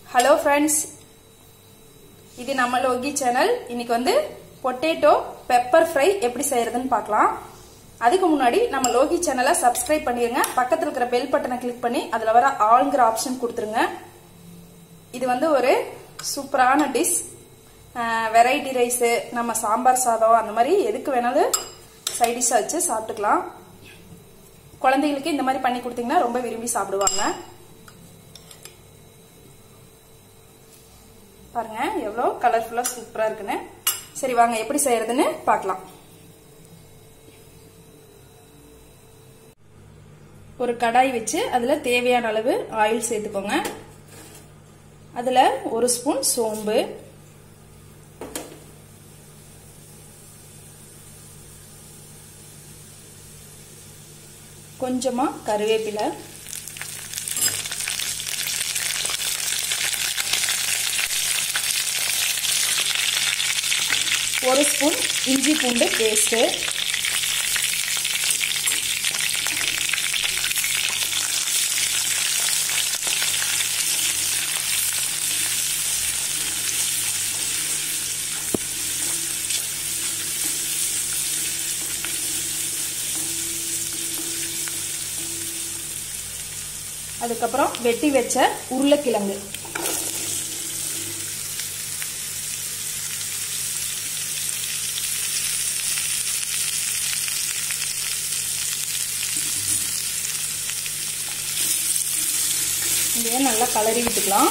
hello friends இது நம்ம Loki channel இன்னைக்கு வந்து பொட்டேட்டோ பெப்பர் ஃப்ரை எப்படி செய்யறதுன்னு பார்க்கலாம் அதுக்கு முன்னாடி நம்ம லோகி சேனலை சப்ஸ்கிரைப் பண்ணிருங்க பக்கத்தில் இருக்கிற பெல் பட்டனை கிளிக் பண்ணி அதில் வர ஆளுங்கிற ஆப்ஷன் கொடுத்துருங்க இது வந்து ஒரு சூப்பரான டிஷ் வெரைட்டி ரைஸு நம்ம சாம்பார் சாதம் அந்த மாதிரி எதுக்கு வேணாலும் சைட் டிஷ்ஷாக வச்சு சாப்பிட்டுக்கலாம் குழந்தைகளுக்கு இந்த மாதிரி பண்ணி கொடுத்தீங்கன்னா ரொம்ப விரும்பி சாப்பிடுவாங்க பாருங்க எவ்வளோ கலர்ஃபுல்லாக சூப்பராக இருக்குன்னு சரி வாங்க எப்படி செய்யறதுன்னு பார்க்கலாம் ஒரு கடாய் வச்சு அதில் தேவையான அளவு ஆயில் சேர்த்துக்கோங்க அதில் ஒரு ஸ்பூன் சோம்பு கொஞ்சமாக கருவேப்பிலை ஒரு ஸ்பூன் இஞ்சி பூண்டு பேஸ்ட்டு அதுக்கப்புறம் வெட்டி வச்ச உருளைக்கிழங்கு இதையே நல்லா கலரி விட்டுக்கலாம்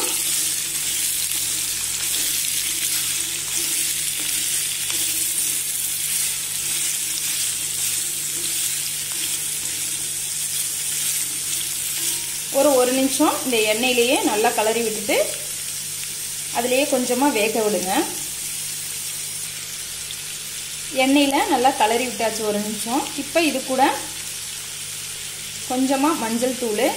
ஒரு ஒரு நிமிஷம் இந்த எண்ணெயிலேயே நல்லா கலரி விட்டுட்டு அதுலேயே கொஞ்சமாக வேக விடுங்க எண்ணெயில் நல்லா கலரி விட்டாச்சு ஒரு நிமிஷம் இப்போ இது கூட கொஞ்சமாக மஞ்சள் தூள்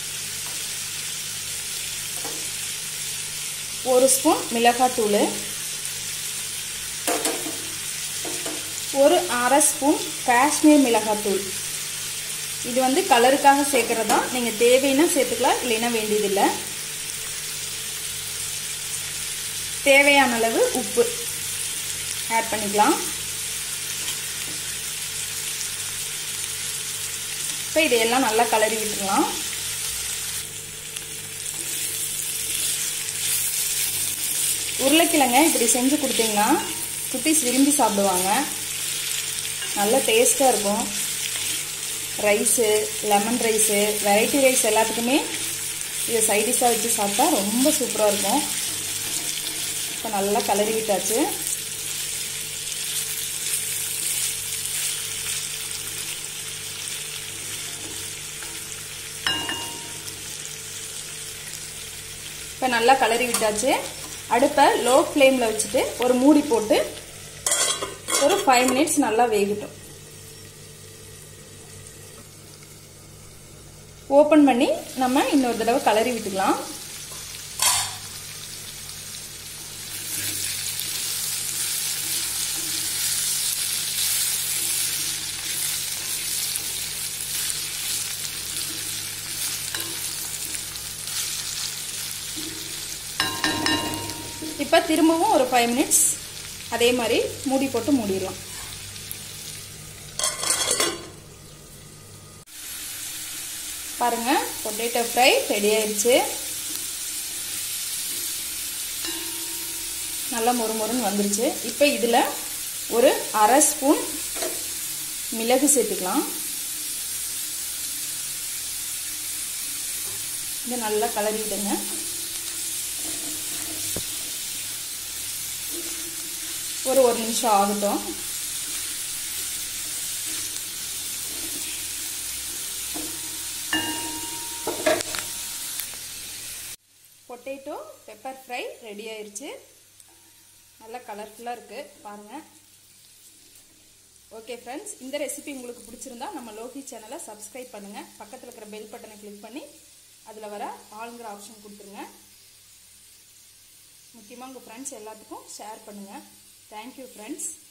ஒரு ஸ்பூன் மிளகாத்தூள் ஒரு அரை ஸ்பூன் காஷ்மீர் மிளகாத்தூள் இது வந்து கலருக்காக சேர்க்கறது தான் நீங்கள் தேவைன்னா சேர்த்துக்கலாம் இல்லைன்னா வேண்டியதில்லை தேவையான அளவு உப்பு ஆட் பண்ணிக்கலாம் இப்போ இதையெல்லாம் நல்லா கலரி விட்டுருலாம் உருளைக்கிழங்க இப்படி செஞ்சு கொடுத்தீங்கன்னா குட்டீஸ் விரும்பி சாப்பிடுவாங்க நல்ல டேஸ்ட்டாக இருக்கும் rice lemon rice variety rice எல்லாத்துக்குமே இதை சைடிஷாக வச்சு சாப்பிட்டா ரொம்ப சூப்பராக இருக்கும் இப்போ நல்லா கலரி விட்டாச்சு இப்போ நல்லா கலரி விட்டாச்சு அடுப்பை லோ ஃப்ளேமில் வச்சுட்டு ஒரு மூடி போட்டு ஒரு ஃபைவ் மினிட்ஸ் நல்லா வேகட்டும் ஓப்பன் பண்ணி நம்ம இன்னொரு தடவை கலரி விட்டுக்கலாம் இப்போ திரும்பவும் ஒரு ஃபைவ் மினிட்ஸ் அதே மாதிரி மூடி போட்டு மூடிடலாம் பாருங்க பொட்டேட்டோ ஃப்ரை ரெடி ஆயிடுச்சு நல்லா மொறு மொறுன்னு வந்துருச்சு இப்போ இதில் ஒரு அரை ஸ்பூன் மிளகு சேர்த்துக்கலாம் இது நல்லா கலரி விடுங்க ஒரு ஒரு நிமிஷம் ஆகட்டும் பொட்டேட்டோ பெப்பர் ஃப்ரை ரெடி ஆயிடுச்சு நல்லா கலர்ஃபுல்லாக இருக்குது பாருங்கள் ஓகே ஃப்ரெண்ட்ஸ் இந்த ரெசிபி உங்களுக்கு பிடிச்சிருந்தா நம்ம லோகி சேனலை சப்ஸ்கிரைப் பண்ணுங்கள் பக்கத்தில் இருக்கிற பெல் பட்டனை கிளிக் பண்ணி அதில் வர ஆளுங்கிற ஆப்ஷன் கொடுத்துருங்க முக்கியமாக உங்கள் ஃப்ரெண்ட்ஸ் எல்லாத்துக்கும் ஷேர் பண்ணுங்கள் தேங்க்யூ ஃப்ரெண்ட்ஸ்